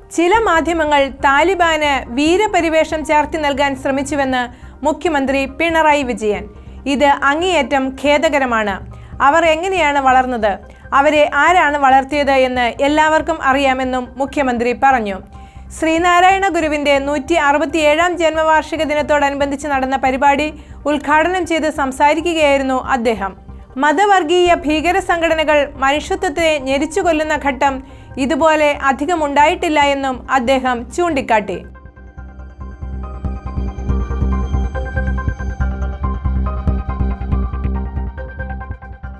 ചില മാധ്യമങ്ങൾ താലിബാന് വീരപരിവേഷം ചേർത്തി നൽകാൻ ശ്രമിച്ചുവെന്ന് മുഖ്യമന്ത്രി പിണറായി വിജയൻ ഇത് അങ്ങേയറ്റം ഖേദകരമാണ് അവർ എങ്ങനെയാണ് വളർന്നത് അവരെ ആരാണ് വളർത്തിയത് എന്ന് എല്ലാവർക്കും അറിയാമെന്നും മുഖ്യമന്ത്രി പറഞ്ഞു ശ്രീനാരായണ ഗുരുവിന്റെ നൂറ്റി അറുപത്തിയേഴാം ജന്മവാർഷിക ദിനത്തോടനുബന്ധിച്ച് നടന്ന പരിപാടി ഉദ്ഘാടനം ചെയ്ത് സംസാരിക്കുകയായിരുന്നു അദ്ദേഹം മതവർഗീയ ഭീകര സംഘടനകൾ മനുഷ്യത്വത്തെ ഞെരിച്ചു കൊല്ലുന്ന ഘട്ടം ഇതുപോലെ അധികം ഉണ്ടായിട്ടില്ല എന്നും അദ്ദേഹം ചൂണ്ടിക്കാട്ടി